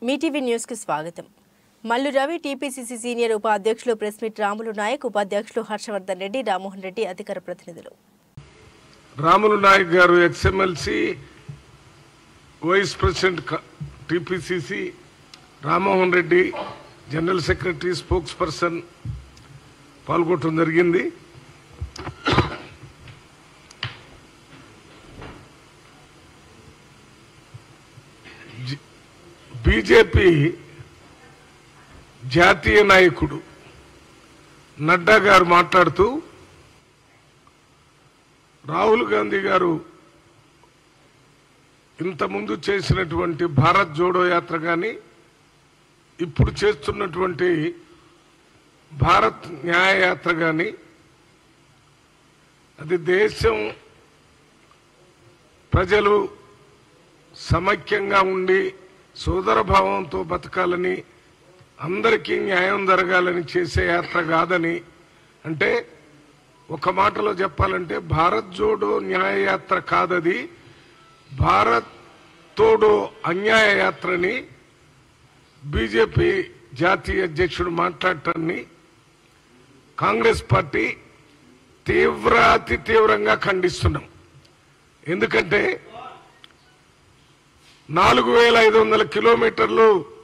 Mee TV news కి స్వాగతం Mallu Ravi TPCC senior ఉపాధ్యక్షులు ప్రెస్ మీట్ రాములు నాయక్ ఉపాధ్యక్షులు హర్షవర్ధన్ రెడ్డి రామ్మోహన్ రెడ్డి అధికార ప్రతినిధులు Ramulu Naik garu ex MLC vice president క- TPCC Rammohan Reddy general secretary spokesperson పాల్గొనడం జరిగింది జి- బీజేపీ జాతీయ నాయకుడు నడ్డా గారు మాట్లాడుతూ రాహుల్ గాంధీ గారు ఇంతకుముందు చేసినటువంటి భారత్ జోడో యాత్ర కానీ ఇప్పుడు చేస్తున్నటువంటి భారత్ న్యాయ యాత్ర కానీ అది దేశం ప్రజలు సమైక్యంగా ఉండి సోదర భావంతో బతకాలని అందరికీ న్యాయం జరగాలని చేసే యాత్ర కాదని అంటే ఒక మాటలో చెప్పాలంటే భారత్ జోడో న్యాయ యాత్ర కాదది భారత్ తోడో అన్యాయ యాత్రని బీజేపీ జాతీయ అధ్యక్షుడు మాట్లాడటాన్ని కాంగ్రెస్ పార్టీ తీవ్రాతి తీవ్రంగా ఖండిస్తున్నాం ఎందుకంటే నాలుగు వేల ఐదు వందల కిలోమీటర్లు